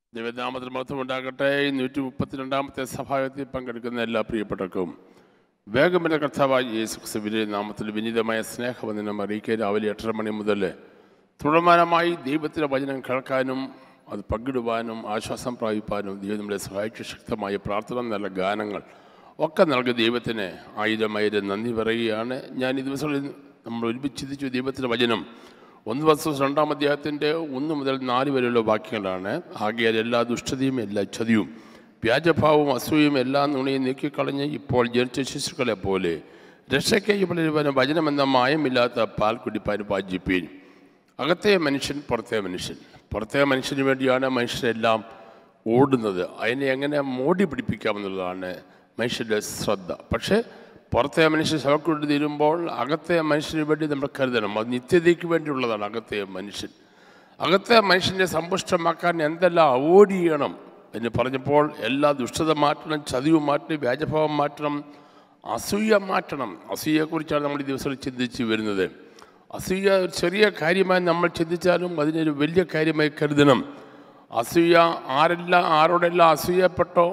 ദൈവനാമത്തിൽ മഹത്വം ഉണ്ടാകട്ടെ ഈ നൂറ്റി മുപ്പത്തിരണ്ടാമത്തെ സഭായത്തിൽ പങ്കെടുക്കുന്ന എല്ലാ പ്രിയപ്പെട്ടവർക്കും വേഗമെന്ന കർത്താവായ യേശു ക്രിസ്തുവിന്റെ നാമത്തിൽ വിനീതമായ സ്നേഹവന്ദനം അറിയിക്കുക രാവിലെ എട്ടര മണി മുതൽ തുടർമാനമായി ദൈവത്തിൻ്റെ വചനം കേൾക്കാനും അത് പങ്കിടുവാനും ആശ്വാസം പ്രാപിപ്പാനും ദൈവം നമ്മളെ സഹായിച്ച ശക്തമായ പ്രാർത്ഥന നല്ല ഗാനങ്ങൾ ഒക്കെ നൽകിയ ദൈവത്തിന് ആയിരം ആയിരം നന്ദി പറയുകയാണ് ഞാൻ ഈ ദിവസങ്ങളിൽ നമ്മൾ ഒരുമിച്ച് ചിന്തിച്ചു ദൈവത്തിൻ്റെ വചനം ഒന്ന് വർഷം രണ്ടാം അധ്യായത്തിൻ്റെ ഒന്ന് മുതൽ നാല് വരെയുള്ള വാക്യങ്ങളാണ് ആകെയാൽ എല്ലാ ദുഷ്ടതയും എല്ലാ ചതിയും വ്യാജഭാവവും അസൂയയും എല്ലാ നുണയും നീക്കിക്കളഞ്ഞ് ഇപ്പോൾ ജനിച്ച ശിശുക്കളെ പോലെ രക്ഷയ്ക്കായി വളരുവാനും വചനമെന്ന മായമില്ലാത്ത പാൽ കുടിപ്പാൻ പാജിപ്പീൻ അകത്തെ മനുഷ്യൻ പുറത്തെ മനുഷ്യൻ പുറത്തെ മനുഷ്യന് വേണ്ടിയാണ് മനുഷ്യരെല്ലാം ഓടുന്നത് അതിനെ എങ്ങനെ മോടി പിടിപ്പിക്കാമെന്നുള്ളതാണ് മനുഷ്യൻ്റെ ശ്രദ്ധ പക്ഷേ പുറത്തെ മനുഷ്യൻ ശവക്കൊണ്ട് തീരുമ്പോൾ അകത്തെ മനുഷ്യന് വേണ്ടി നമ്മൾ കരുതണം അത് നിത്യതയ്ക്ക് വേണ്ടിയുള്ളതാണ് അകത്തെ മനുഷ്യൻ അകത്തെ മനുഷ്യനെ സമ്പുഷ്ടമാക്കാൻ എന്തെല്ലാം അവോയ്ഡ് ചെയ്യണം എന്ന് പറഞ്ഞപ്പോൾ എല്ലാ ദുഷ്ടത മാറ്റണം ചതിവ് മാറ്റണം വ്യാജഭാവം മാറ്റണം അസൂയ മാറ്റണം അസൂയയെക്കുറിച്ചാണ് നമ്മൾ ഈ ദിവസങ്ങളിൽ ചിന്തിച്ച് വരുന്നത് അസൂയ ഒരു ചെറിയ കാര്യമായി നമ്മൾ ചിന്തിച്ചാലും അതിനൊരു വലിയ കാര്യമായി കരുതണം അസൂയ ആരെല്ലാം ആരോടെല്ലാം അസൂയപ്പെട്ടോ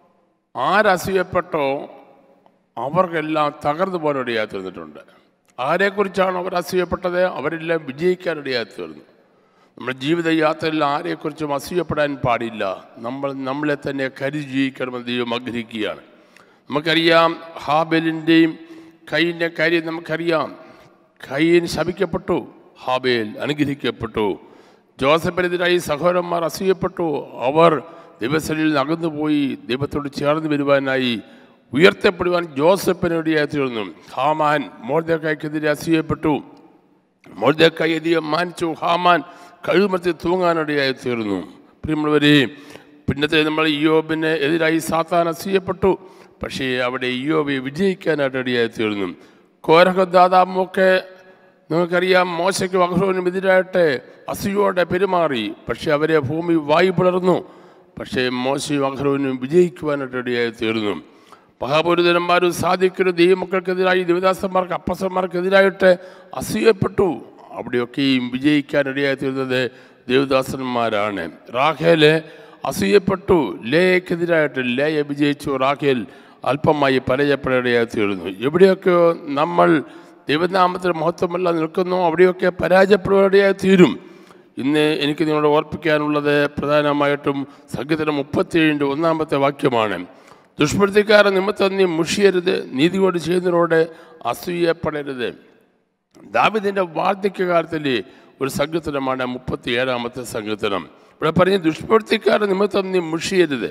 ആരസൂയപ്പെട്ടോ അവർക്കെല്ലാം തകർന്നു പോകാനിടയായി തീർന്നിട്ടുണ്ട് ആരെക്കുറിച്ചാണ് അവർ അസൂയപ്പെട്ടത് അവരെല്ലാം വിജയിക്കാനിടയായി തീർന്നു നമ്മുടെ ജീവിതയാത്രയിൽ ആരെക്കുറിച്ചും അസൂയപ്പെടാൻ പാടില്ല നമ്മൾ നമ്മളെ തന്നെ കരുതി ജീവിക്കണമെന്ന് ദൈവം ആഗ്രഹിക്കുകയാണ് നമുക്കറിയാം ഹാബേലിൻ്റെയും കൈയിൻ്റെ കാര്യം നമുക്കറിയാം കൈയിൻ ശപിക്കപ്പെട്ടു ഹാബേൽ അനുഗ്രഹിക്കപ്പെട്ടു ജോസഫിനെതിരായി സഹോദരന്മാർ അസൂയപ്പെട്ടു അവർ ദൈവസ്ഥലിൽ നിന്ന് അകന്നുപോയി ദൈവത്തോട് ചേർന്ന് വരുവാനായി ഉയർത്തപ്പെടുവാൻ ജോസഫിനിടയായി തീർന്നു ഹാമാൻ മോർദക്കായ്ക്കെതിരെ അസൂയപ്പെട്ടു മോർദക്കായി അധികം മാനിച്ചു ഹാമാൻ കഴിവുമത്തിൽ തൂങ്ങാനിടയായി തീർന്നു പ്രിയമുള്ളവരെ പിന്നത്തെ നമ്മൾ ഇയോബിന് എതിരായി സാത്താൻ അസൂയപ്പെട്ടു പക്ഷേ അവിടെ ഇയോബെ വിജയിക്കാനായിട്ട് ഇടയായി തീർന്നു കോരഹദാതാമൊക്കെ നിങ്ങൾക്കറിയാം മോശയ്ക്കും അഹ്റോനും എതിരായിട്ട് അസൂയോടെ പെരുമാറി പക്ഷേ അവരെ ഭൂമി വായു പിളർന്നു പക്ഷേ മോശയും അഹ്റോനും വിജയിക്കുവാനായിട്ട് ഇടയായി തീർന്നു മഹാപുരുതന്മാരും സാധിക്കരും ദൈവമക്കൾക്കെതിരായി ദേവദാസന്മാർക്ക് അപ്പസന്മാർക്കെതിരായിട്ട് അസൂയപ്പെട്ടു അവിടെയൊക്കെയും വിജയിക്കാനിടയായി തീർന്നത് ദേവദാസന്മാരാണ് റാഖേല് അസൂയപ്പെട്ടു ലേക്കെതിരായിട്ട് ലേയെ വിജയിച്ചു റാഖേൽ അല്പമായി പരാജയപ്പെടേണ്ടതായി തീർന്നു എവിടെയൊക്കെ നമ്മൾ ദൈവനാമത്തിൽ മഹത്വമല്ല നിൽക്കുന്നു അവിടെയൊക്കെ പരാജയപ്പെടുവാനിടയായി തീരും ഇന്ന് എനിക്ക് നിങ്ങളോട് ഓർപ്പിക്കാനുള്ളത് പ്രധാനമായിട്ടും സംഗീതം മുപ്പത്തിയേഴിൻ്റെ ഒന്നാമത്തെ വാക്യമാണ് ദുഷ്പ്രതിക്കാര നിമിത്തം നീ മുഷിയരുത് നീതിയോട് ചെയ്യുന്നതിനോട് അസൂയപ്പെടരുത് ദാവിദിൻ്റെ വാർദ്ധക്യകാലത്തിൽ ഒരു സങ്കീർത്തനമാണ് മുപ്പത്തി ഏഴാമത്തെ സങ്കീർത്തനം ഇവിടെ പറഞ്ഞ് ദുഷ്പ്രവൃത്തിക്കാര നിമിത്തം നീ മുഷിയരുത്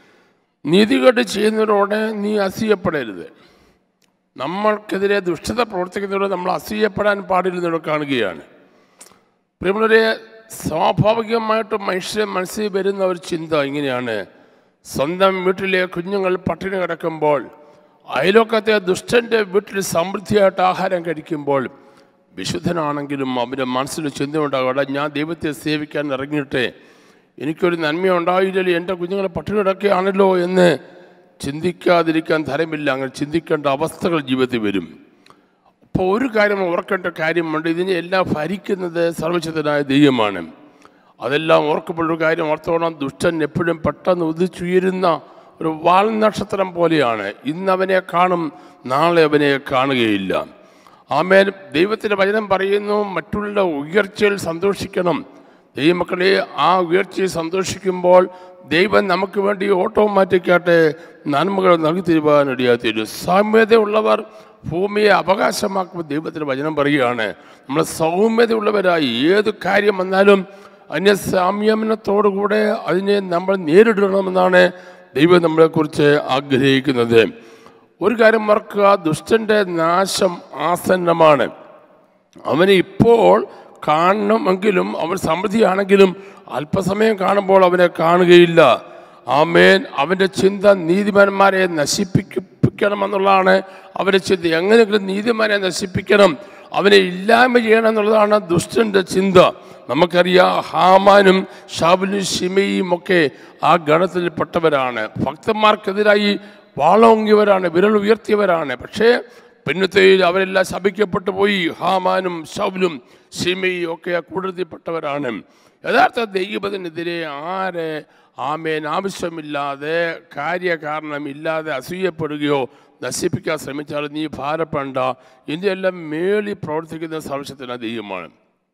നീതികേട് ചെയ്യുന്നവരോട് നീ അസൂയപ്പെടരുത് നമ്മൾക്കെതിരെ ദുഷ്ടത പ്രവർത്തിക്കുന്നവരോട് നമ്മൾ അസൂയപ്പെടാൻ പാടില്ലെന്നോട് കാണുകയാണ് പ്രിയമുള്ളവരെ സ്വാഭാവികമായിട്ടും മനുഷ്യ മനസ്സിൽ വരുന്ന ഒരു ചിന്ത ഇങ്ങനെയാണ് സ്വന്തം വീട്ടിലെ കുഞ്ഞുങ്ങൾ പട്ടിണി കിടക്കുമ്പോൾ അയലോക്കത്തെ ദുഷ്ടൻ്റെ വീട്ടിൽ സമൃദ്ധിയായിട്ട് ആഹാരം കഴിക്കുമ്പോൾ വിശുദ്ധനാണെങ്കിലും അവൻ്റെ മനസ്സിൽ ചിന്ത ഉണ്ടാകട്ടെ ഞാൻ ദൈവത്തെ സേവിക്കാൻ ഇറങ്ങിയിട്ട് എനിക്കൊരു നന്മ ഉണ്ടായില്ലല്ലോ എൻ്റെ കുഞ്ഞുങ്ങൾ പട്ടിണി കിടക്കുകയാണല്ലോ എന്ന് ചിന്തിക്കാതിരിക്കാൻ തരമില്ല അങ്ങനെ ചിന്തിക്കേണ്ട അവസ്ഥകൾ ജീവിതത്തിൽ വരും അപ്പോൾ ഒരു കാര്യം ഓർക്കേണ്ട കാര്യമുണ്ട് ഇതിനെ എല്ലാം ഭരിക്കുന്നത് സർവശക്തനായ ദൈവമാണ് അതെല്ലാം ഓർക്കുമ്പോഴൊരു കാര്യം ഓർത്തോണം ദുഷ്ടൻ എപ്പോഴും പെട്ടെന്ന് ഉദിച്ചുയരുന്ന ഒരു വാൽ നക്ഷത്രം പോലെയാണ് ഇന്ന് അവനെ കാണും നാളെ അവനെ കാണുകയില്ല ആമേൻ ദൈവത്തിൻ്റെ വചനം പറയുന്നു മറ്റുള്ള ഉയർച്ചയിൽ സന്തോഷിക്കണം ദൈവമക്കളെ ആ ഉയർച്ചയിൽ സന്തോഷിക്കുമ്പോൾ ദൈവം നമുക്ക് വേണ്ടി ഓട്ടോമാറ്റിക്കായിട്ട് നന്മകൾ നൽകി തരുവാനിടയായി തരും സാമ്യതയുള്ളവർ ഭൂമിയെ അവകാശമാക്കുമ്പോൾ ദൈവത്തിൻ്റെ വചനം പറയുകയാണ് നമ്മൾ സൗമ്യതയുള്ളവരായി ഏത് കാര്യം വന്നാലും അതിനെ സംയമനത്തോടുകൂടെ അതിനെ നമ്മൾ നേരിടണമെന്നാണ് ദൈവം നമ്മളെക്കുറിച്ച് ആഗ്രഹിക്കുന്നത് ഒരു കാര്യം മറക്കുക ദുഷ്ടൻ്റെ നാശം ആസന്നമാണ് അവനെ ഇപ്പോൾ കാണണമെങ്കിലും അവൻ സമൃദ്ധിയാണെങ്കിലും അല്പസമയം കാണുമ്പോൾ അവനെ കാണുകയില്ല ആമേൻ അവൻ്റെ ചിന്ത നീതിമാന്മാരെ നശിപ്പിക്കണമെന്നുള്ളതാണ് അവൻ്റെ ചിന്ത എങ്ങനെയെങ്കിലും നീതിമാനെ നശിപ്പിക്കണം അവനെ ഇല്ലായ്മ ചെയ്യണം എന്നുള്ളതാണ് ദുഷ്ടൻ്റെ ചിന്ത നമുക്കറിയാം ഹാമാനും ഷാബുലും ഷിമയും ഒക്കെ ആ ഗണത്തിൽപ്പെട്ടവരാണ് ഭക്തന്മാർക്കെതിരായി വാളോങ്ങിയവരാണ് വിരൽ ഉയർത്തിയവരാണ് പക്ഷേ പിന്നത്തേയിൽ അവരെല്ലാം ശപിക്കപ്പെട്ടു പോയി ഹാമാനും ഷൗലും ഷിമയും ഒക്കെ ആ കൂട്ടത്തിൽപ്പെട്ടവരാണ് യഥാർത്ഥ ദൈവത്തിനെതിരെ ആരെ ആമേൻ ആവശ്യമില്ലാതെ കാര്യകാരണമില്ലാതെ അസൂയപ്പെടുകയോ നശിപ്പിക്കാൻ ശ്രമിച്ചാൽ നീ ഭാരപ്പെടണ്ട ഇതിൻ്റെ എല്ലാം മേളി പ്രവർത്തിക്കുന്ന സർവശത്തിന് ദൈവമാണ്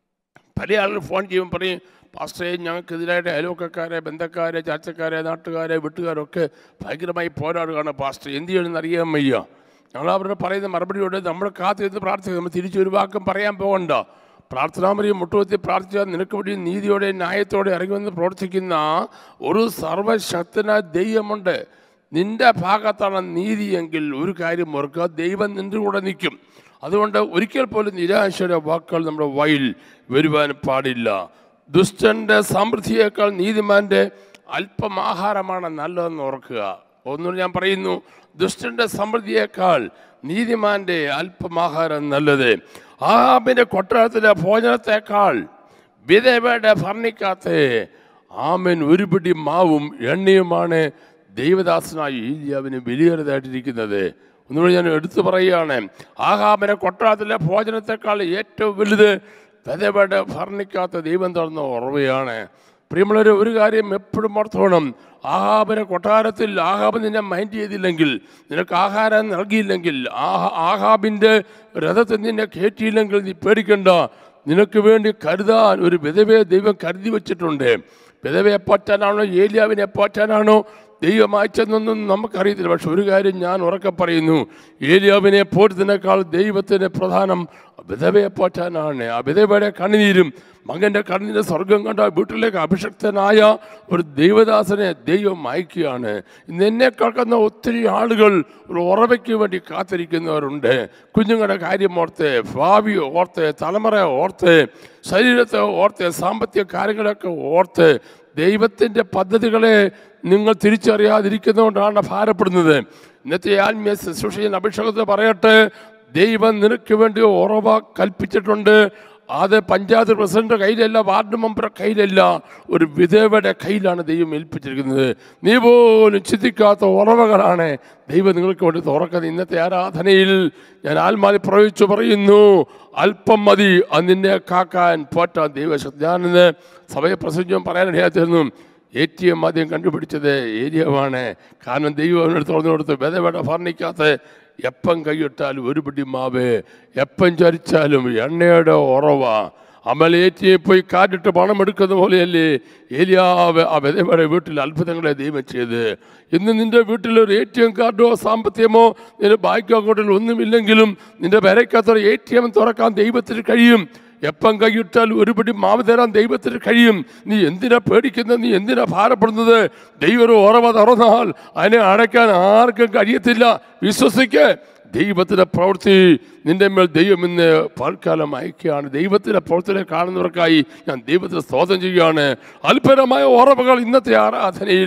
പല ആളുകൾ ഫോൺ ചെയ്യുമ്പോൾ പറയും പാസ്റ്ററെ ഞങ്ങൾക്കെതിരായിട്ട് അയൽവക്കക്കാരെ ബന്ധക്കാരെ ചാച്ചക്കാരെ നാട്ടുകാരെ വീട്ടുകാരൊക്കെ ഭയങ്കരമായി പോരാടുകയാണ് പാസ്റ്റർ എന്ത് ചെയ്യണമെന്ന് അറിയാൻ വയ്യ ഞങ്ങൾ അവരുടെ പറയുന്ന മറുപടിയോട് നമ്മൾ കാത്തിരുന്ന് പ്രാർത്ഥിക്കുക നമ്മൾ തിരിച്ചു ഒരു വാക്കും പറയാൻ പോകണ്ട പ്രാർത്ഥനാമരിയും മുട്ടുകുത്തി പ്രാർത്ഥിച്ചാൽ നിനക്ക് വേണ്ടി നീതിയോടെ ന്യായത്തോടെ ഇറങ്ങി വന്ന് പ്രവർത്തിക്കുന്ന ഒരു സർവശക്തനായ ദൈവമുണ്ട് നിന്റെ ഭാഗത്താണ് നീതിയെങ്കിൽ ഒരു കാര്യം ഓർക്കുക ദൈവം നിന്റെ കൂടെ നിൽക്കും അതുകൊണ്ട് ഒരിക്കൽ പോലും നിരാശയുടെ വാക്കുകൾ നമ്മുടെ വയിൽ വരുവാൻ പാടില്ല ദുഷ്ടന്റെ സമൃദ്ധിയേക്കാൾ നീതിമാന്റെ അല്പം ആഹാരമാണ് നല്ലതെന്ന് ഓർക്കുക ഒന്നുകൂടി ഞാൻ പറയുന്നു ദുഷ്ടന്റെ സമൃദ്ധിയേക്കാൾ നീതിമാന്റെ അല്പം ആഹാരം നല്ലത് ആഹാബിന്റെ കൊട്ടാരത്തിലെ ഭോജനത്തെക്കാൾ വിധവയുടെ ഭർണിക്കാത്ത ആമൻ ഒരു പിടി മാവും എണ്ണയുമാണ് ദൈവദാസനായ ഈലിയാവിന് വിലയേറിയതായിട്ടിരിക്കുന്നത് ഒന്നുകൂടി ഞാൻ എടുത്തു പറയുകയാണ് ആഹാബിനെ കൊട്ടാരത്തിലെ ഭോജനത്തെക്കാൾ ഏറ്റവും വലുത് വിധവയുടെ ഭർണിക്കാത്ത ദൈവം തുറന്ന ഉറവയാണ് പ്രിയമുള്ളവർ ഒരു കാര്യം എപ്പോഴും ഓർത്തോണം ആഹാബിനെ കൊട്ടാരത്തിൽ ആഹാബ് നിന്നെ മൈൻഡ് ചെയ്തില്ലെങ്കിൽ നിനക്ക് ആഹാരം നൽകിയില്ലെങ്കിൽ ആഹാ ആഹാബിൻ്റെ രഥത്തിൽ നിന്നെ കയറ്റിയില്ലെങ്കിൽ നീ പേടിക്കണ്ട നിനക്ക് വേണ്ടി കരുതാൻ ഒരു വിധവയെ ദൈവം കരുതി വെച്ചിട്ടുണ്ട് വിധവയെ പോറ്റാനാണോ ഏലിയാവിനെ പോറ്റാനാണോ ദൈവം അയച്ചെന്നൊന്നും നമുക്കറിയത്തില്ല പക്ഷെ ഒരു കാര്യം ഞാൻ ഉറക്കെ പറയുന്നു ഏലിയാവിനെ പോറ്റത്തിനേക്കാൾ ദൈവത്തിന് പ്രധാനം വിധവയെ പോറ്റാനാണ് ആ വിധവയുടെ കണ്ണുനീരും മകൻ്റെ കണ്ണിൻ്റെ സ്വർഗം കണ്ട വീട്ടിലേക്ക് അഭിഷക്തനായ ഒരു ദൈവദാസനെ ദൈവം അയക്കുകയാണ് ഇന്ന് എന്നെ കേൾക്കുന്ന ഒത്തിരി ആളുകൾ ഒരു ഉറവയ്ക്ക് വേണ്ടി കാത്തിരിക്കുന്നവരുണ്ട് കുഞ്ഞുങ്ങളുടെ കാര്യം ഓർത്ത് ഭാവി ഓർത്ത് തലമുറ ഓർത്ത് ശരീരത്തെ ഓർത്ത് സാമ്പത്തിക കാര്യങ്ങളൊക്കെ ഓർത്ത് ദൈവത്തിൻ്റെ പദ്ധതികളെ നിങ്ങൾ തിരിച്ചറിയാതിരിക്കുന്നതുകൊണ്ടാണ് ഭാരപ്പെടുന്നത് ഇന്നത്തെ ആത്മീയ ശുശ്രൂഷയിൽ അഭിഷേകത്തിൽ പറയട്ടെ ദൈവം നിനക്ക് വേണ്ടി ഉറവ കൽപ്പിച്ചിട്ടുണ്ട് അത് പഞ്ചായത്ത് പ്രസിഡന്റ് കയ്യിലല്ല വാർഡ് മെമ്പറുടെ കയ്യിലല്ല ഒരു വിധവയുടെ കയ്യിലാണ് ദൈവം ഏൽപ്പിച്ചിരിക്കുന്നത് നീ പോലും ചിന്തിക്കാത്ത ഉറവകളാണ് ദൈവം നിങ്ങൾക്ക് വേണ്ടി തുറക്കുന്നത് ഇന്നത്തെ ആരാധനയിൽ ഞാൻ ആത്മാതി പ്രയോഗിച്ചു പറയുന്നു അല്പം മതി അത് നിന്നെ കാക്കാൻ പോറ്റാൻ ദൈവശക്തി ഞാനിന്ന് സഭയെ പ്രസംഗം പറയാനിടയാത്തിരുന്നു എ ടി എം ആദ്യം കണ്ടുപിടിച്ചത് ഏരിയമാണ് കാരണം ദൈവം അവനോട് തുറന്നു കൊടുത്ത് വിധവയുടെ ഭർണിക്കാത്ത എപ്പം കൈയിട്ടാലും ഒരു പിടി മാവ് എപ്പം ചരിച്ചാലും എണ്ണയുടെ ഉറവ അമലേറ്റിയെ പോയി കാറ്റിട്ട് പണം എടുക്കുന്ന പോലെയല്ലേ ഏലിയാവ് ആ വിധവയുടെ വീട്ടിൽ അത്ഭുതങ്ങളെ ദൈവം ചെയ്ത് ഇന്ന് നിന്റെ വീട്ടിൽ ഒരു എ ടി എം കാർഡോ സാമ്പത്തികമോ നിന്റെ ബാങ്ക് അക്കൗണ്ടിൽ ഒന്നുമില്ലെങ്കിലും നിന്റെ വിരയ്ക്കത്ര എ ടി എം തുറക്കാൻ ദൈവത്തിന് കഴിയും എപ്പം കൈയിട്ടാൽ ഒരുപടി മാവ് തരാൻ ദൈവത്തിന് കഴിയും നീ എന്തിനാ പേടിക്കുന്നത് നീ എന്തിനാ ഭാരപ്പെടുന്നത് ദൈവം ഒരു ഉറവ തുറന്നാൽ അതിനെ അടയ്ക്കാൻ ആർക്കും കഴിയത്തില്ല വിശ്വസിക്ക് ദൈവത്തിൻ്റെ പ്രവൃത്തി നിന്റെ മേൽ ദൈവം ഇന്ന് പാൽക്കാലം അയക്കുകയാണ് ദൈവത്തിൻ്റെ പ്രവൃത്തിനെ കാണുന്നവർക്കായി ഞാൻ ദൈവത്തിന് സ്തോത്രം ചെയ്യുകയാണ് അത്ഭുതമായ ഉറവുകൾ ഇന്നത്തെ ആരാധനയിൽ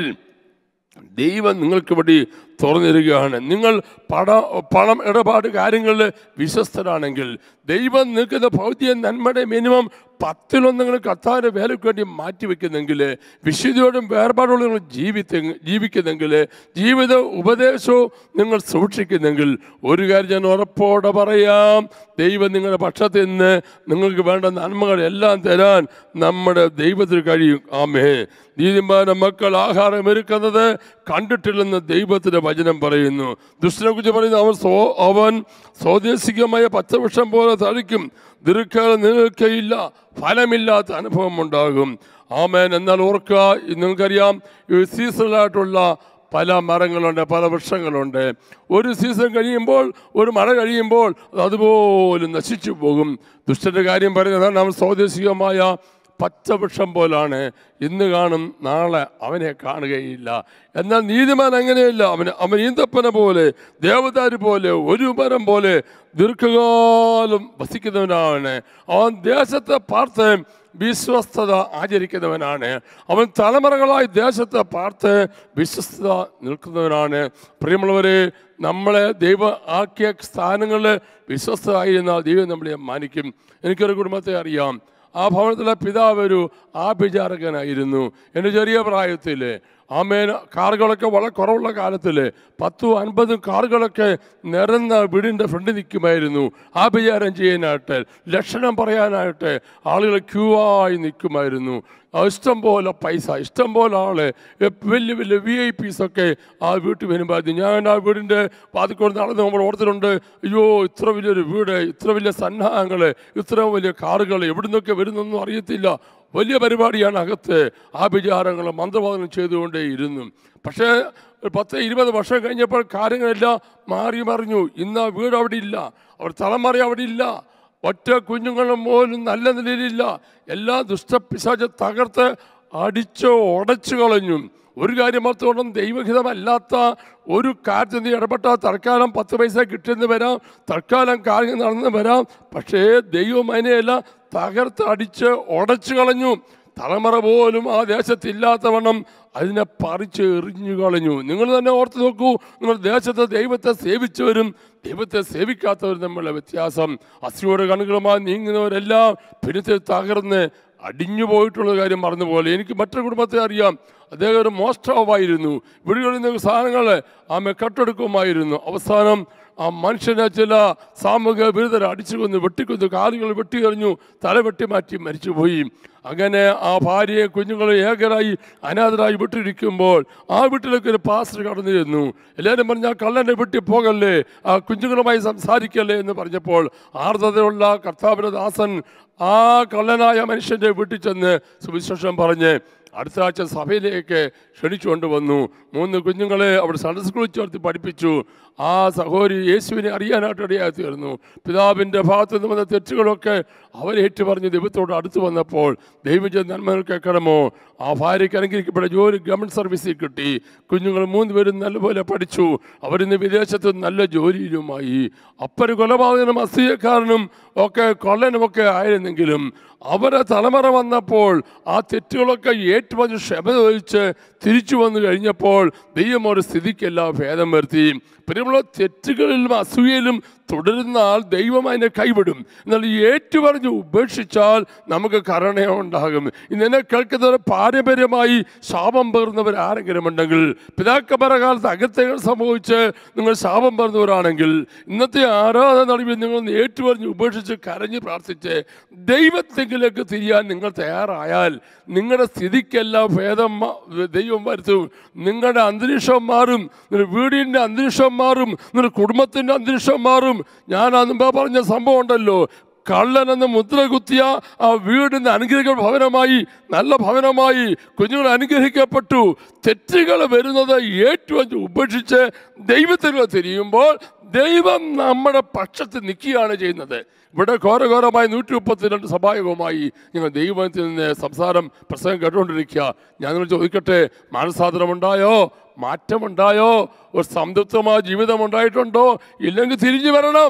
ദൈവം നിങ്ങൾക്ക് വേണ്ടി തുറന്നിരിക്കുകയാണ് നിങ്ങൾ പണ പണം ഇടപാട് കാര്യങ്ങളിൽ വിശ്വസ്തരാണെങ്കിൽ ദൈവം നിൽക്കുന്ന ഭൗതിക നന്മയുടെ മിനിമം പത്തിലൊന്ന് കത്താൻ്റെ വേലയ്ക്ക് വേണ്ടി മാറ്റിവെക്കുന്നെങ്കിൽ വിശുദ്ധിയോടും വേർപാടോടും നിങ്ങൾ ജീവിത്ത ജീവിക്കുന്നെങ്കിൽ ജീവിത ഉപദേശവും നിങ്ങൾ സൂക്ഷിക്കുന്നെങ്കിൽ ഒരു കാര്യം ഞാൻ ഉറപ്പോടെ പറയാം ദൈവം നിങ്ങളുടെ പക്ഷത്തിൽ നിന്ന് നിങ്ങൾക്ക് വേണ്ട നന്മകളെല്ലാം തരാൻ നമ്മുടെ ദൈവത്തിന് കഴിയും ആമേ നീതിമാന മക്കൾ ആഹാരം ഒരുക്കുന്നത് കണ്ടിട്ടില്ലെന്ന് ദൈവത്തിന്റെ വചനം പറയുന്നു ദുഷ്ടനെ കുറിച്ച് പറയുന്നു അവൻ സോ അവൻ സ്വദേശികമായ പച്ചവൃക്ഷം പോലെ തളിക്കും ദീർഘകാലം നിൽക്കയില്ല ഫലമില്ലാത്ത അനുഭവം ഉണ്ടാകും ആമേൻ എന്നാൽ ഓർക്കുക ഇത് നിങ്ങൾക്കറിയാം ഈ സീസണലായിട്ടുള്ള പല മരങ്ങളുണ്ട് പല വൃക്ഷങ്ങളുണ്ട് ഒരു സീസൺ കഴിയുമ്പോൾ ഒരു മഴ കഴിയുമ്പോൾ അത് അതുപോലെ നശിച്ചു പോകും ദുഷ്ടന്റെ കാര്യം പറയുന്നത് നാം സ്വദേശികമായ പച്ചവൃക്ഷം പോലാണ് ഇന്ന് കാണും നാളെ അവനെ കാണുകയില്ല എന്നാൽ നീതിമാൻ അങ്ങനെയല്ല അവൻ അവൻ ഈന്തപ്പന പോലെ ദേവദാര് പോലെ ഒരു മരം പോലെ ദീർഘകാലം വസിക്കുന്നവനാണ് അവൻ ദേശത്തെ പാർത്ത് വിശ്വസ്തത ആചരിക്കുന്നവനാണ് അവൻ തലമുറകളായി ദേശത്തെ പാർത്ത് വിശ്വസ്തത നിൽക്കുന്നവനാണ് പ്രിയമുള്ളവരെ നമ്മളെ ദൈവം ആക്കിയ സ്ഥാനങ്ങളിൽ വിശ്വസ്തരായിരുന്നാൽ ദൈവം നമ്മളെ മാനിക്കും എനിക്കൊരു കുടുംബത്തെ അറിയാം ആ ഭവനത്തിലെ പിതാവ് ഒരു ആഭിചാരകനായിരുന്നു എൻ്റെ ചെറിയ പ്രായത്തിൽ ആമേൻ കാറുകളൊക്കെ വളരെ കുറവുള്ള കാലത്തിൽ പത്തും അൻപതും കാറുകളൊക്കെ നിരന്ന വീടിൻ്റെ ഫ്രണ്ടിൽ നിൽക്കുമായിരുന്നു ആഭിചാരം ചെയ്യാനായിട്ട് ലക്ഷണം പറയാനായിട്ട് ആളുകൾ ക്യൂ ആയി നിൽക്കുമായിരുന്നു ആ ഇഷ്ടം പോലെ പൈസ ഇഷ്ടം പോലെ ആള് എ- വലിയ വലിയ വി ഐ പീസ് ഒക്കെ ആ വീട്ടിൽ വരുമ്പോൾ ഞാൻ ആ വീടിൻ്റെ പാതിക്കൂടെ നടന്ന് നമ്മൾ ഓർത്തിട്ടുണ്ട് അയ്യോ ഇത്ര വലിയൊരു വീട് ഇത്ര വലിയ സന്നാഹങ്ങൾ ഇത്ര വലിയ കാറുകൾ എവിടെ നിന്നൊക്കെ വരുന്നൊന്നും അറിയത്തില്ല വലിയ പരിപാടിയാണ് അകത്ത് ആ വിചാരങ്ങൾ മന്ത്രവാദനം ചെയ്തുകൊണ്ടേ ഇരുന്നു പക്ഷേ ഒരു പത്ത് ഇരുപത് വർഷം കഴിഞ്ഞപ്പോൾ കാര്യങ്ങളെല്ലാം മാറി മറിഞ്ഞു ഇന്ന് ആ വീട് അവിടെ ഇല്ല അവർ തലമുറ അവിടെ ഇല്ല ഒറ്റ കുഞ്ഞുങ്ങളും പോലും നല്ല നിലയിലില്ല എല്ലാ ദുഷ്ടപിശാച തകർത്ത് അടിച്ച് ഉടച്ചു കളഞ്ഞു ഒരു കാര്യം ഓർത്തുകൊണ്ടും ദൈവഹിതമല്ലാത്ത ഒരു കാര്യത്തിൽ നീ ഇടപെട്ടാൽ തൽക്കാലം പത്ത് പൈസ കിട്ടിയെന്ന് വരാം തൽക്കാലം കാര്യങ്ങൾ നടന്നു വരാം പക്ഷേ ദൈവം അതിനെയെല്ലാം തകർത്ത് അടിച്ച് ഉടച്ചു കളഞ്ഞു തലമുറ പോലും ആ ദേശത്തില്ലാത്തവണ്ണം അതിനെ പറിച്ച് എറിഞ്ഞു കളഞ്ഞു നിങ്ങൾ തന്നെ ഓർത്ത് നോക്കൂ നിങ്ങൾ ദേശത്തെ ദൈവത്തെ സേവിച്ചവരും ദൈവത്തെ സേവിക്കാത്തവരും തമ്മിലുള്ള വ്യത്യാസം അസ്ഥിയോട് കണ്ണുകളുമായി നീങ്ങുന്നവരെല്ലാം പിന്നത്തെ തകർന്ന് അടിഞ്ഞു പോയിട്ടുള്ള കാര്യം മറന്നുപോലെ എനിക്ക് മറ്റൊരു കുടുംബത്തെ അറിയാം അദ്ദേഹം ഒരു മോഷ്ടാവായിരുന്നു വീടുകളിൽ നിന്ന് സാധനങ്ങൾ ആമെ കട്ടെടുക്കുമായിരുന്നു അവസാനം ആ മനുഷ്യനെ ചില സാമൂഹിക വിരുദ്ധരെ അടിച്ചു കൊന്ന് വെട്ടിക്കൊന്ന് കാലുകൾ വെട്ടിയെറിഞ്ഞു തല വെട്ടി മാറ്റി മരിച്ചുപോയി അങ്ങനെ ആ ഭാര്യയെ കുഞ്ഞുങ്ങളെ ഏകരായി അനാഥരായി വിട്ടിരിക്കുമ്പോൾ ആ വീട്ടിലേക്ക് ഒരു പാസ്റ്റർ കടന്നു ചെന്നു എല്ലാവരും പറഞ്ഞു ആ കള്ളനെ വിട്ടി പോകല്ലേ ആ കുഞ്ഞുങ്ങളുമായി സംസാരിക്കല്ലേ എന്ന് പറഞ്ഞപ്പോൾ ആർദ്രതയുള്ള കർത്താവിന്റെ ദാസൻ ആ കള്ളനായ മനുഷ്യന്റെ വീട്ടിൽ ചെന്ന് സുവിശേഷം പറഞ്ഞ് അടുത്ത ആഴ്ച സഭയിലേക്ക് ക്ഷണിച്ചുകൊണ്ട് വന്നു മൂന്ന് കുഞ്ഞുങ്ങളെ അവിടെ സൺഡേ സ്കൂളിൽ ചേർത്ത് പഠിപ്പിച്ചു ആ സഹോദരി യേശുവിനെ അറിയാനായിട്ട് ഇടയായി തീർന്നു പിതാവിൻ്റെ ഭാഗത്ത് നിന്ന് വന്ന തെറ്റുകളൊക്കെ അവരേറ്റു പറഞ്ഞ് ദൈവത്തോട് അടുത്ത് വന്നപ്പോൾ ദൈവജ നന്മകൾ കേൾക്കണമോ ആ ഭാര്യയ്ക്ക് അനുഗ്രഹിക്കപ്പെട്ട ജോലി ഗവൺമെൻറ് സർവീസിൽ കിട്ടി കുഞ്ഞുങ്ങൾ മൂന്ന് പേരും നല്ലപോലെ പഠിച്ചു അവരിന്ന് വിദേശത്ത് നല്ല ജോലിയിലുമായി അപ്പര് കൊലപാതകനും അസൂയക്കാരനും ഒക്കെ കൊള്ളനുമൊക്കെ ആയിരുന്നെങ്കിലും അവരെ തലമുറ വന്നപ്പോൾ ആ തെറ്റുകളൊക്കെ ഏറ്റുപറഞ്ഞ് ക്ഷമ ചോദിച്ച് തിരിച്ചു വന്നു കഴിഞ്ഞപ്പോൾ ദൈവം ഒരു സ്ഥിതിക്കെല്ലാം ഭേദം വരുത്തി പിന്നെയുള്ള തെറ്റുകളിലും അസൂയയിലും തുടരുന്ന ആൾ ദൈവം അതിനെ കൈവിടും എന്നാൽ ഈ ഏറ്റുപറഞ്ഞ് ഉപേക്ഷിച്ചാൽ നമുക്ക് കരുണയുണ്ടാകും ഇന്നെ കേൾക്കുന്നവർ പാരമ്പര്യമായി ശാപം പേർന്നവർ ആരെങ്കിലും ഉണ്ടെങ്കിൽ പിതാക്കന്മാരുടെ കാലത്ത് അകത്തേകൾ സംഭവിച്ച് നിങ്ങൾ ശാപം പേർന്നവരാണെങ്കിൽ ഇന്നത്തെ ആരാധന നടുവിൽ നിങ്ങൾ ഒന്ന് ഏറ്റുപറഞ്ഞ് ഉപേക്ഷിച്ച് കരഞ്ഞ് പ്രാർത്ഥിച്ച് ദൈവത്തെങ്കിലേക്ക് തിരിയാൻ നിങ്ങൾ തയ്യാറായാൽ നിങ്ങളുടെ സ്ഥിതിക്കെല്ലാം ഭേദം മ- ദൈവം വരുത്തും നിങ്ങളുടെ അന്തരീക്ഷം മാറും നിങ്ങളുടെ വീടിൻ്റെ അന്തരീക്ഷം മാറും നിങ്ങളുടെ കുടുംബത്തിൻ്റെ അന്തരീക്ഷം മാറും ഞാൻ ആ മുമ്പ് പറഞ്ഞ സംഭവം ഉണ്ടല്ലോ കള്ളനെന്ന് മുദ്ര കുത്തിയ ആ വീടിന് അനുഗ്രഹിക്ക ഭവനമായി നല്ല ഭവനമായി കുഞ്ഞുങ്ങൾ അനുഗ്രഹിക്കപ്പെട്ടു തെറ്റുകൾ വരുന്നത് ഏറ്റവും ഉപേക്ഷിച്ച് ദൈവത്തിന് തിരിയുമ്പോൾ ദൈവം നമ്മുടെ പക്ഷത്ത് നിൽക്കുകയാണ് ചെയ്യുന്നത് ഇവിടെ ഘോരഘോരമായി നൂറ്റി മുപ്പത്തിരണ്ട് സഭായകവുമായി ഞങ്ങൾ ദൈവത്തിൽ നിന്ന് സംസാരം പ്രസംഗം കേട്ടുകൊണ്ടിരിക്കുക ഞാൻ നിങ്ങൾ ചോദിക്കട്ടെ മാനസാന്തരമുണ്ടായോ മാറ്റമുണ്ടായോ ഒരു സംതൃപ്തമായ ജീവിതം ഉണ്ടായിട്ടുണ്ടോ ഇല്ലെങ്കിൽ തിരിഞ്ഞു വരണം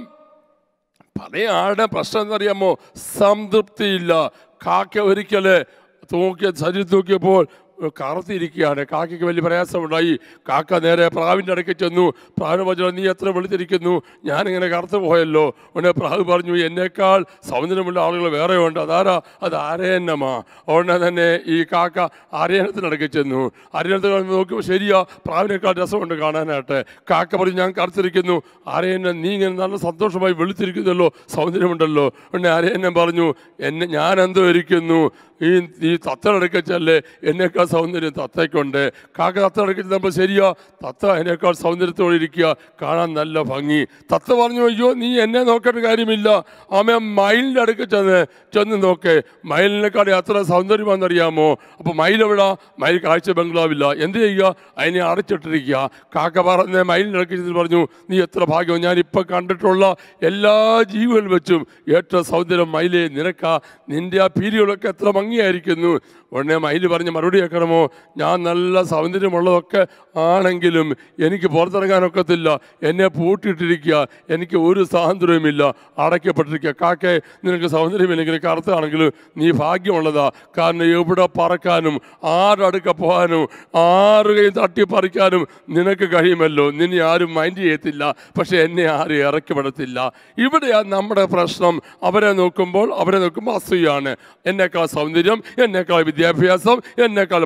പല ആളുടെ പ്രശ്നം എന്നറിയാമോ സംതൃപ്തിയില്ല കാക്ക ഒരിക്കല് തൂക്കിയ ശരീരം തൂക്കിയപ്പോൾ കറുത്തിരിക്കുകയാണ് കാക്കയ്ക്ക് വലിയ പ്രയാസമുണ്ടായി കാക്ക നേരെ പ്രാവിൻ്റെ ഇടയ്ക്ക് ചെന്നു പ്രാവിന് പറഞ്ഞു നീ എത്ര വെളുത്തിരിക്കുന്നു ഞാനിങ്ങനെ കറുത്തു പോയല്ലോ ഉടനെ പ്രാവ് പറഞ്ഞു എന്നേക്കാൾ സൗന്ദര്യമുള്ള ആളുകൾ വേറെ ഉണ്ട് അതാരാ അത് ആരയന്നമാ ഉടനെ തന്നെ ഈ കാക്ക ആരയനത്തിനിടയ്ക്ക് ചെന്നു ആരയനത്തിൽ നോക്കിയപ്പോൾ ശരിയാ പ്രാവിനേക്കാൾ രസമുണ്ട് കാണാനായിട്ട് കാക്ക പറഞ്ഞു ഞാൻ കറുത്തിരിക്കുന്നു ആരയന്നം നീ ഇങ്ങനെ നല്ല സന്തോഷമായി വെളുത്തിരിക്കുന്നല്ലോ സൗന്ദര്യമുണ്ടല്ലോ ഉടനെ ആരയന്നം പറഞ്ഞു എന്നെ ഞാൻ എന്തോ ഇരിക്കുന്നു ഈ ഈ തത്തടക്കച്ചല്ലേ എന്നേക്കാൾ സൗന്ദര്യം തത്തയ്ക്കുണ്ട് കാക്ക തത്തടക്ക നമ്മൾ ശരിയാ തത്ത അതിനേക്കാൾ സൗന്ദര്യത്തോടെ ഇരിക്കുക കാണാൻ നല്ല ഭംഗി തത്ത പറഞ്ഞു അയ്യോ നീ എന്നെ നോക്കേണ്ട കാര്യമില്ല ആമ മയിലിൻ്റെ അടുക്ക് ചെന്ന് ചെന്ന് നോക്ക് മയിലിനെക്കാൾ എത്ര സൗന്ദര്യമാണെന്നറിയാമോ അപ്പോൾ മയിൽ എവിടാ മയിൽ കാഴ്ച ബംഗ്ലാവില്ല എന്ത് ചെയ്യുക അതിനെ അടച്ചിട്ടിരിക്കുക കാക്ക പറഞ്ഞ മയിലിൻ്റെ അടുക്ക് ചെന്ന് പറഞ്ഞു നീ എത്ര ഭാഗ്യം ഞാൻ ഇപ്പം കണ്ടിട്ടുള്ള എല്ലാ ജീവികളിൽ വെച്ചും ഏറ്റവും സൗന്ദര്യം മയിലേ നിനക്കാ നിന്റെ ആ പീലികളൊക്കെ എത്ര ഭംഗിയായിരിക്കുന്നു ഉടനെ മയില് പറഞ്ഞ് മറുപടി വെക്കണമോ ഞാൻ നല്ല സൗന്ദര്യമുള്ളതൊക്കെ ആണെങ്കിലും എനിക്ക് പുറത്തിറങ്ങാനൊക്കത്തില്ല എന്നെ പൂട്ടിയിട്ടിരിക്കുക എനിക്ക് ഒരു സ്വാതന്ത്ര്യവുമില്ല അടയ്ക്കപ്പെട്ടിരിക്കുക കാക്കെ നിനക്ക് സൗന്ദര്യമില്ലെങ്കിൽ കറുത്താണെങ്കിലും നീ ഭാഗ്യമുള്ളതാ കാരണം എവിടെ പറക്കാനും ആരടുക്ക പോകാനും ആരുകയും തട്ടിപ്പറിക്കാനും നിനക്ക് കഴിയുമല്ലോ നിന്നെ ആരും മൈൻഡ് ചെയ്യത്തില്ല പക്ഷെ എന്നെ ആരും ഇറക്കിവിടത്തില്ല ഇവിടെയാണ് നമ്മുടെ പ്രശ്നം അവരെ നോക്കുമ്പോൾ അവരെ നോക്കുമ്പോൾ അസൂയാണ് എന്നേക്കാൾ സൗന്ദര്യം എന്നേക്കാൾ വിദ്യാഭ്യാസം എന്നേക്കാൾ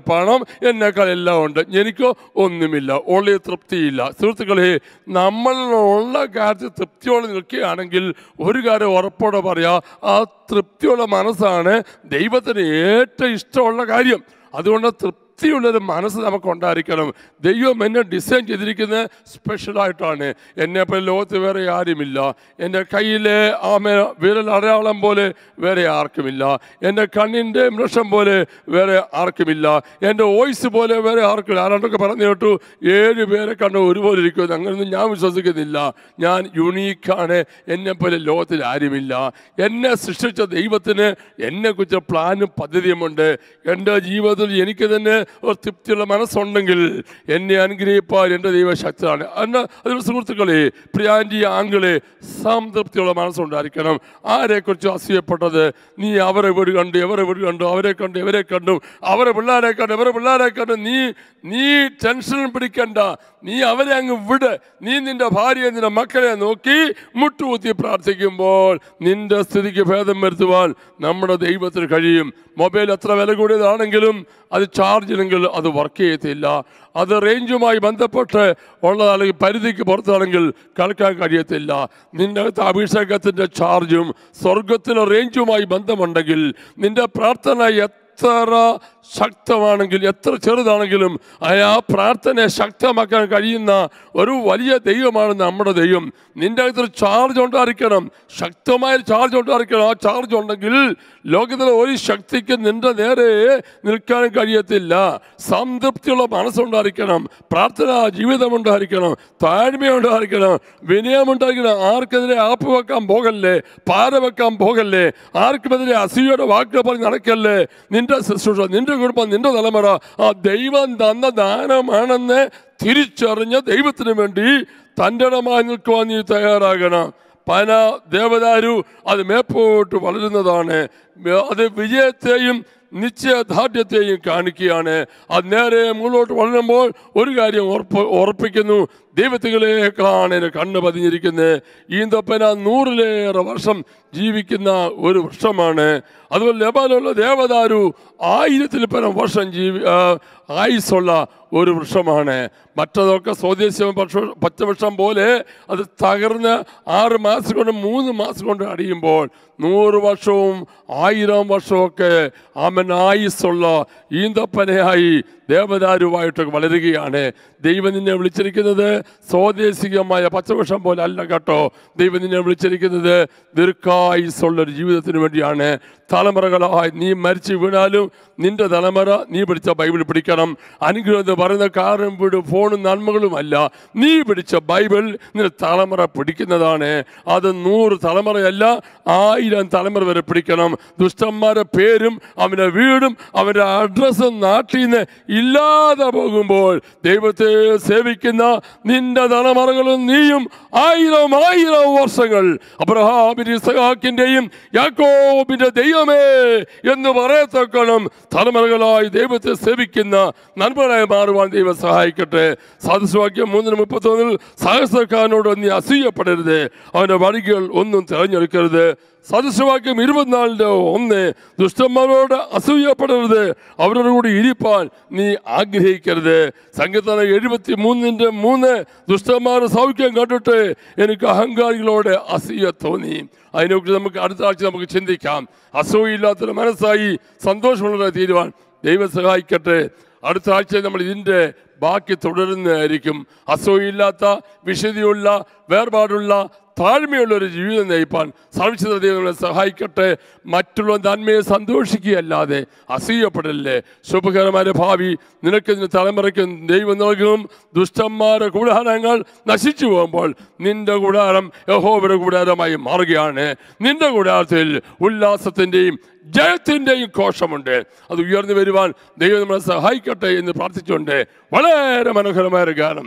പണം എന്നേക്കാൾ എല്ലാം ഉണ്ട് എനിക്കോ ഒന്നുമില്ല ഉള്ളിൽ തൃപ്തിയില്ല സുഹൃത്തുക്കളെ നമ്മളിലുള്ള കാര്യത്തിൽ തൃപ്തിയോടെ നിൽക്കുകയാണെങ്കിൽ ഒരു കാര്യം ഉറപ്പോടെ പറയാ ആ തൃപ്തിയുള്ള മനസ്സാണ് ദൈവത്തിന് ഏറ്റവും ഇഷ്ടമുള്ള കാര്യം അതുകൊണ്ട് തൃപ്തിയുള്ളൊരു മനസ്സ് നമുക്ക് ഉണ്ടായിരിക്കണം ദൈവം എന്നെ ഡിസൈൻ ചെയ്തിരിക്കുന്നത് സ്പെഷ്യലായിട്ടാണ് എന്നെ പോലെ ലോകത്ത് വേറെ ആരുമില്ല എൻ്റെ കയ്യിലെ ആമ വിരൽ അടയാളം പോലെ വേറെ ആർക്കുമില്ല എൻ്റെ കണ്ണിൻ്റെ മൃഷം പോലെ വേറെ ആർക്കുമില്ല എൻ്റെ വോയിസ് പോലെ വേറെ ആർക്കില്ല ആരാണ്ടൊക്കെ പറഞ്ഞു കേട്ടു ഏഴ് പേരെ കണ്ട് ഒരുപോലെ ഇരിക്കുമെന്ന് അങ്ങനെയൊന്നും ഞാൻ വിശ്വസിക്കുന്നില്ല ഞാൻ യുണീക്കാണ് എന്നെ പോലെ ലോകത്തിൽ ആരുമില്ല എന്നെ സൃഷ്ടിച്ച ദൈവത്തിന് എന്നെക്കുറിച്ച് പ്ലാനും പദ്ധതിയുമുണ്ട് എൻ്റെ ജീവിതത്തിൽ എനിക്ക് തന്നെ ഒരു തൃപ്തിയുള്ള മനസ്സുണ്ടെങ്കിൽ എന്നെ അനുഗ്രഹിപ്പാൻ എൻ്റെ ദൈവശക്തിയാണ് എന്നാൽ അതിന് സുഹൃത്തുക്കളെ പ്രിയാൻറ്റി ആംഗിളെ സംതൃപ്തിയുള്ള മനസ്സുണ്ടായിരിക്കണം ആരെക്കുറിച്ച് അസൂയപ്പെട്ടത് നീ അവരെ വീട് കണ്ടു എവരെ വീട് കണ്ടു അവരെ കണ്ടു ഇവരെ കണ്ടു അവരെ പിള്ളേരെ കണ്ടു ഇവരെ പിള്ളേരെ കണ്ടു നീ നീ ടെൻഷൻ പിടിക്കണ്ട നീ അവരെ അങ്ങ് വിട് നീ നിന്റെ ഭാര്യയെ നിന്റെ മക്കളെ നോക്കി മുട്ടുകുത്തി പ്രാർത്ഥിക്കുമ്പോൾ നിന്റെ സ്ഥിതിക്ക് ഭേദം വരുത്തുവാൻ നമ്മുടെ ദൈവത്തിന് കഴിയും മൊബൈൽ എത്ര വില കൂടിയതാണെങ്കിലും അത് ചാർജ് ഇല്ലെങ്കിൽ അത് വർക്ക് ചെയ്യത്തില്ല അത് റേഞ്ചുമായി ബന്ധപ്പെട്ട് ഉള്ളതാണെങ്കിൽ പരിധിക്ക് പുറത്താണെങ്കിൽ കേൾക്കാൻ കഴിയത്തില്ല നിന്റെ അകത്ത് അഭിഷേകത്തിൻ്റെ ചാർജും സ്വർഗത്തിലെ റേഞ്ചുമായി ബന്ധമുണ്ടെങ്കിൽ നിന്റെ പ്രാർത്ഥന എത്ര ശക്തമാണെങ്കിൽ എത്ര ചെറുതാണെങ്കിലും ആ പ്രാർത്ഥനയെ ശക്തമാക്കാൻ കഴിയുന്ന ഒരു വലിയ ദൈവമാണ് നമ്മുടെ ദൈവം നിന്റെ അകത്തൊരു ചാർജ് ഉണ്ടായിരിക്കണം ശക്തമായ ചാർജ് ഉണ്ടായിരിക്കണം ആ ചാർജ് ഉണ്ടെങ്കിൽ ലോകത്തിലെ ഒരു ശക്തിക്ക് നിന്റെ നേരെ നിൽക്കാൻ കഴിയത്തില്ല സംതൃപ്തിയുള്ള മനസ്സുണ്ടായിരിക്കണം പ്രാർത്ഥന ജീവിതമുണ്ടായിരിക്കണം താഴ്മയുണ്ടായിരിക്കണം വിനയമുണ്ടായിരിക്കണം ആർക്കെതിരെ ആപ്പ് വെക്കാൻ പോകല്ലേ പാര വെക്കാൻ പോകല്ലേ ആർക്കുമെതിരെ അസൂയയുടെ വാക്കുകൾ പറഞ്ഞ് നടക്കല്ലേ നിന്റെ ശുശ്രൂഷ നിന്റെ കുടുംബം നിന്റെ തലമുറ ആ ദൈവം തന്ന ദാനമാണെന്ന് തിരിച്ചറിഞ്ഞ ദൈവത്തിന് വേണ്ടി തൻ്റെ ഇടമായി നിൽക്കുവാൻ നീ തയ്യാറാകണം പന ദേവദാരു അത് മേപ്പോട്ട് വളരുന്നതാണ് അത് വിജയത്തെയും നിശ്ചയദാർഢ്യത്തെയും കാണിക്കുകയാണ് അത് നേരെ മുന്നോട്ട് വളരുമ്പോൾ ഒരു കാര്യം ഉറപ്പ് ഉറപ്പിക്കുന്നു ദൈവത്തികളേക്കാണ് എൻ്റെ കണ്ണ് പതിഞ്ഞിരിക്കുന്നത് ഈന്തപ്പന നൂറിലേറെ വർഷം ജീവിക്കുന്ന ഒരു വൃക്ഷമാണ് അതുപോലെ ലബാനുള്ള ദേവദാരു ആയിരത്തിൽ പരം വർഷം ജീവി ആ, ആയുസ്സുള്ള ഒരു വൃക്ഷമാണ് മറ്റതൊക്കെ സ്വദേശീയ പക്ഷ- പച്ചവൃക്ഷം പോലെ അത് തകർന്ന് ആറ് മാസം കൊണ്ട് മൂന്ന് മാസം കൊണ്ട് അടിയുമ്പോൾ നൂറ് വർഷവും ആയിരം വർഷമൊക്കെ ആമൻ ആയുസ്സുള്ള ഈന്തപ്പനയായി ദേവദാരുവായിട്ടൊക്കെ വളരുകയാണ് ദൈവം നിന്നെ വിളിച്ചിരിക്കുന്നത് സ്വദേശികമായ പച്ചവൃക്ഷം പോലെ അല്ല കേട്ടോ ദൈവം നിന്നെ വിളിച്ചിരിക്കുന്നത് ദീർഘായുസ്സുള്ള ഒരു ജീവിതത്തിന് വേണ്ടിയാണ് തലമുറകളായി നീ മരിച്ചു വീണാലും നിന്റെ തലമുറ നീ പിടിച്ച ബൈബിൾ പിടിക്കണം അനുഗ്രഹം എന്ന് പറയുന്ന കാറും വീട് ഫോണും നന്മകളുമല്ല നീ പിടിച്ച ബൈബിൾ നിന്റെ തലമുറ പിടിക്കുന്നതാണ് അത് നൂറ് തലമുറയല്ല ആയിരം തലമുറ വരെ പിടിക്കണം ദുഷ്ടന്മാരുടെ പേരും അവൻ്റെ വീടും അവൻ്റെ അഡ്രസ്സും നാട്ടിൽ നിന്ന് ഇല്ലാതെ പോകുമ്പോൾ ദൈവത്തെ സേവിക്കുന്ന നിന്റെ തലമുറകളും നീയും ആയിരം ആയിരം വർഷങ്ങൾ അബ്രഹാമിന്റെ ഇസഹാക്കിന്റെയും യാക്കോബിന്റെ ദൈവമേ എന്ന് പറയത്തക്കണം തലമുറകളായി ദൈവത്തെ സേവിക്കുന്ന നന്മകളായി മാറുവാൻ ദൈവം സഹായിക്കട്ടെ സദസ്വാക്യം മൂന്നിന് മുപ്പത്തൊന്നിൽ സഹസ്രക്കാരനോട് നീ അസൂയപ്പെടരുത് അവന്റെ വഴികൾ ഒന്നും തിരഞ്ഞെടുക്കരുത് സദസ്യവാക്യം ഇരുപത്തിനാലിൻ്റെ ഒന്ന് ദുഷ്ടന്മാരോട് അസൂയപ്പെടരുത് അവരോട് കൂടി ഇരിപ്പാൻ നീ ആഗ്രഹിക്കരുത് സംഗീതന എഴുപത്തി മൂന്നിൻ്റെ മൂന്ന് ദുഷ്ടന്മാരുടെ സൗഖ്യം കണ്ടിട്ട് എനിക്ക് അഹങ്കാരികളോട് അസൂയ തോന്നി അതിനെക്കുറിച്ച് നമുക്ക് അടുത്ത ആഴ്ച നമുക്ക് ചിന്തിക്കാം അസൂയില്ലാത്തൊരു മനസ്സായി സന്തോഷമുള്ളവരെ തീരുവാൻ ദൈവം സഹായിക്കട്ടെ അടുത്ത ആഴ്ച നമ്മൾ ഇതിൻ്റെ ബാക്കി തുടരുന്നതായിരിക്കും അസൂയില്ലാത്ത വിശുദ്ധിയുള്ള വേർപാടുള്ള താഴ്മയുള്ള ഒരു ജീവിതം നയിപ്പാൻ സർവീസ് ദൈവം നമ്മളെ സഹായിക്കട്ടെ മറ്റുള്ള നന്മയെ സന്തോഷിക്കുകയല്ലാതെ അസൂയപ്പെടല്ലേ ശുഭകരമായ ഭാവി നിനക്ക് നിന്റെ തലമുറയ്ക്ക് ദൈവം നൽകും ദുഷ്ടന്മാരുടെ കൂടാരങ്ങൾ നശിച്ചു പോകുമ്പോൾ നിന്റെ കൂടാരം യഹോവയുടെ കൂടാരമായി മാറുകയാണ് നിന്റെ കൂടാരത്തിൽ ഉല്ലാസത്തിൻ്റെയും ജയത്തിൻ്റെയും കോശമുണ്ട് അത് ഉയർന്നു വരുവാൻ ദൈവം നമ്മളെ സഹായിക്കട്ടെ എന്ന് പ്രാർത്ഥിച്ചുകൊണ്ട് വളരെ മനോഹരമായ ഒരു ഗാനം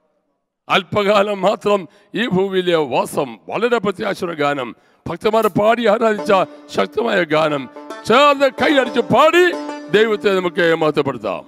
അല്പകാലം മാത്രം ഈ ഭൂമിയിലെ വാസം വളരെ പ്രത്യാശയുടെ ഗാനം ഭക്തന്മാരെ പാടി ആരാധിച്ച ശക്തമായ ഗാനം ചേർന്ന് കൈയടിച്ച് പാടി ദൈവത്തെ നമുക്ക് മഹത്വപ്പെടുത്താം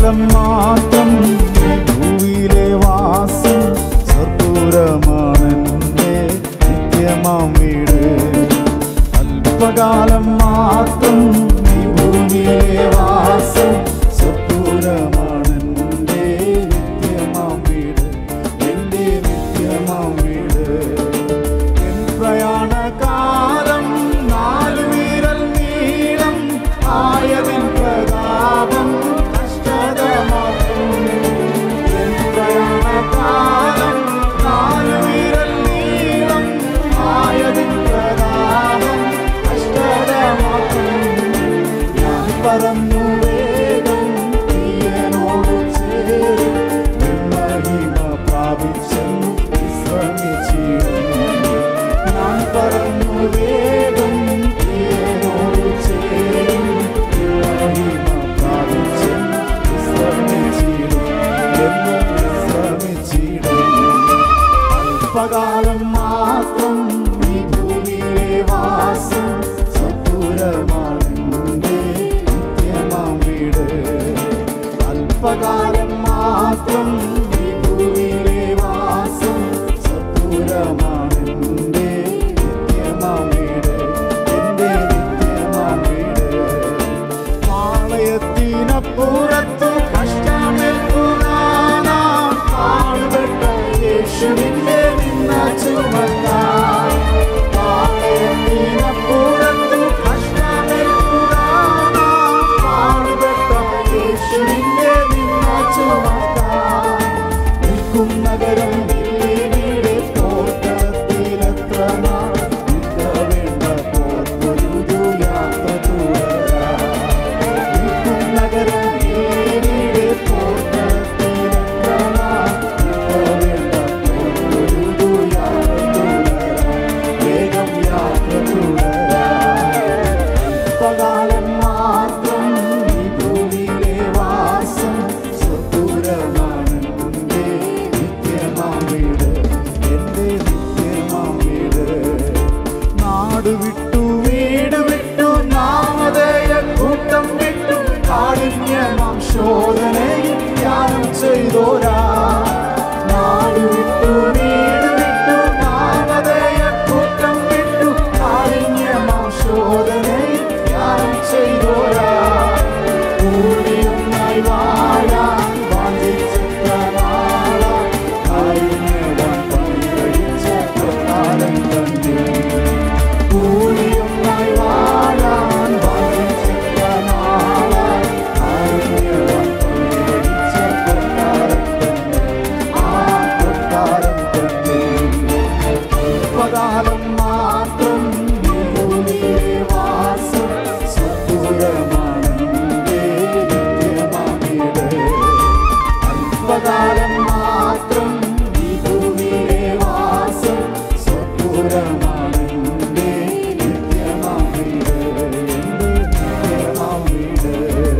അല്പകാലം മാത്രം ഈ ഭൂവിലെ വാസം സ്വർപ്പൂരമാണെന്റെ നിത്യമാം വീട് അല്പകാലം മാത്രം ഈ ഭൂമിയിലെ വാസം സ്വപൂരമാണെന്റെ നിത്യമാം വീട് എന്റെ നിത്യമാം വീട് എൻ പ്രയാണകാലം നാലു വീരൽ നീളം ആയതിൻ പ്രതാപം കഷ്ടതമാക്കും എൻ പ്രയാണകാലം നാലു വീരൽ നീളം ആയതിൻ പ്രതാപം കഷ്ടതമാക്കും ഞാൻ പറന്നു വേഗം പ്രിയനോട് ചേരും മഹിമ പ്രാപിച്ചെന്നു വിശ്രമിച്ചിടുന്നു ഞാൻ പറന്നു വേഗം പ്രിയനോട് ചേരും മഹിമ പ്രാപിച്ചെന്നു വിശ്രമിച്ചിടുന്നു എന്നും വിശ്രമിച്ചിടുന്നു അല്പകാലം മാത്രം ഈ ഭൂമിയിലെ വാസം സത്പുരമാണെന്റെ നിത്യമാം വീട് അല്പകാലം മാത്രം ഈ ഭൂമിയിലെ വാസം സത്പുരമാണെന്റെ നിത്യമാം വീട് എന്റെ നിത്യമാം വീട് പാളയത്തിനപ്പുറത്തു കഷ്ടമേൽക്കുവാനാ പാടുപെട്ട യേശുവിന്റെ നിന്ന ചുമക്കാൻ പാളയത്തിനപ്പുറത്തു കഷ്ടമേൽക്കുവാനാ പാടുപെട്ട യേശുവിന്റെ നിന്ന ചുമക്കാൻ നിൽക്കും നഗരം വീട് തോട്ടത്തിലെത്ര നാൾ നിൽക്കവേണ്ട പോർക്കൊരു യാത്ര തുടരാം നിൽക്കും നഗരം വീട് തോട്ടത്തിലെത്ര നാൾ നിൽക്കവേണ്ട പോർക്കൊരു യാത്ര തുടരാം വേഗം യാത്ര തുടരാം അല്പകാലം മാത്രം ഈ ഭൂമിയിലെ വാസം സ്വപൂരമാണെന്റെ നിത്യമാം വീട് എന്റെ നിത്യമാം വീട് നാട് വിട്ടു വീട് വിട്ടു നാമതയ കൂട്ടം വിട്ടു കാഠിന്യമാം ശോധനയും ധ്യാനം ചെയ്തോരാ നാട് വിട്ടു വീട് വിട്ടു നാമതയ കൂട്ടം വിട്ടു കാഠിന്യമാം ശോധനയും ധ്യാനം ചെയ്തോരാ കൂടിയുമായി വാഴാൻ വാഞ്ചിച്ചിട്ട നാളായി കാരുണ്യവാൻ പണികഴിച്ച പ്രകാരം തന്നെ കൂടിയുമായി വാഴാൻ വാഞ്ചിച്ചിട്ട നാളായി കാരുണ്യവാൻ പണികഴിച്ച പ്രകാരം തന്നെ ആ പ്രകാരം തന്നെ അല്പകാലം മാത്രം ഈ ഭൂമിയിലെ വാസം സ്വപൂരമാണെന്റെ നിത്യമാം വീട്. അല്പകാലം മാത്രം ഈ ഭൂമിയിലെ വാസം സ്വപൂരമാണെന്റെ നിത്യമാം വീട്. എന്റെ നിത്യമാം വീട്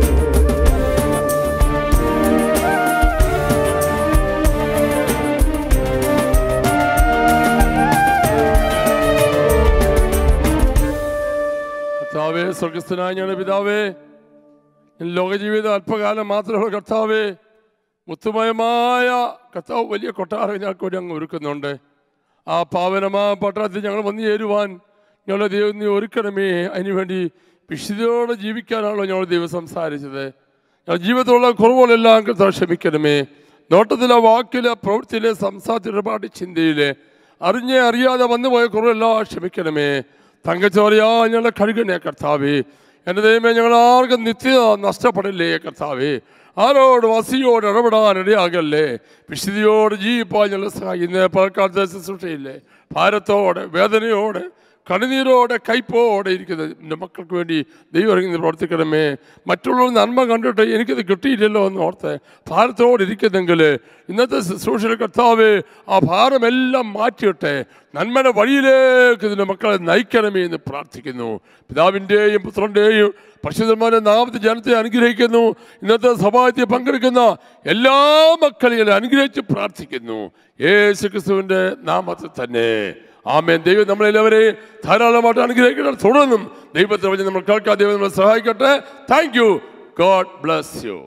കർത്താവേ സ്വർഗസ്ഥനായ ഞങ്ങളുടെ പിതാവേ ലോകജീവിതം അല്പകാലം മാത്രമുള്ള കർത്താവേ മുത്തുമയമായ കർത്താവ് വലിയ കൊട്ടാരം ഞങ്ങൾക്ക് വേണ്ടി അങ്ങ് ഒരുക്കുന്നുണ്ട് ആ പാവനമാ പട്ടണത്തിൽ ഞങ്ങൾ വന്നു ചേരുവാൻ ഞങ്ങളുടെ ദൈവം നീ ഒരുക്കണമേ അതിനുവേണ്ടി വിശുദ്ധിയോടെ ജീവിക്കാനാണല്ലോ ഞങ്ങൾ ദൈവം സംസാരിച്ചത് ഞങ്ങളുടെ ജീവിതത്തിലുള്ള കുറവുകളെല്ലാം കർത്താവ് ക്ഷമിക്കണമേ നോട്ടത്തിലെ വാക്കിലെ പ്രവൃത്തിയിലെ സംസാരത്തിലെ പാട്ട് ചിന്തയിലെ അറിഞ്ഞേ അറിയാതെ വന്നുപോയ കുറവെല്ലാം ക്ഷമിക്കണമേ തങ്കച്ചോറിയാ ഞങ്ങളെ കഴുകണേ കർത്താവേ എൻ്റെ ദൈവമേ ഞങ്ങൾ ആർക്കും നിത്യത നഷ്ടപ്പെടില്ലേ കർത്താവേ ആരോട് വസിയോട് ഇടപെടാൻ ഇടയാകല്ലേ വിശുദ്ധിയോട് ജീവിപ്പാൻ ഞങ്ങളെ സഹായിക്കുന്ന പഴക്കാലത്തെ ശുശ്രൂഷയില്ലേ ഭാരത്തോടെ വേദനയോടെ കണ്ണുനീരോടെ കയ്പോടെ ഇരിക്കുന്ന എൻ്റെ മക്കൾക്ക് വേണ്ടി ദൈവം ഇറങ്ങി പ്രവർത്തിക്കണമേ മറ്റുള്ളവർ നന്മ കണ്ടിട്ട് എനിക്കത് കിട്ടിയില്ലല്ലോ എന്ന് ഓർത്ത് ഭാരത്തോടെ ഇരിക്കുന്നെങ്കിൽ ഇന്നത്തെ ശുശ്രൂഷയുടെ കർത്താവ് ആ ഭാരമെല്ലാം മാറ്റിയിട്ടെ നന്മയുടെ വഴിയിലേക്ക് ഇതിൻ്റെ മക്കളെ നയിക്കണമേ എന്ന് പ്രാർത്ഥിക്കുന്നു പിതാവിൻ്റെയും പുത്രൻ്റെയും പരിശുദ്ധന്മാരുടെ നാമത്തെ ജനത്തെ അനുഗ്രഹിക്കുന്നു ഇന്നത്തെ സഭായത്തിൽ പങ്കെടുക്കുന്ന എല്ലാ മക്കളെയും അനുഗ്രഹിച്ച് പ്രാർത്ഥിക്കുന്നു യേശു ക്രിസ്തുവിൻ്റെ നാമത്തിൽ തന്നെ ആമേൻ ദൈവം നമ്മളെല്ലാവരെയും ധാരാളമായിട്ട് അനുഗ്രഹിക്കണം തുടർന്നും ദൈവത്തെ വഴി നമ്മൾ കേൾക്കാൻ ദൈവം നമ്മളെ സഹായിക്കട്ടെ thank you God bless U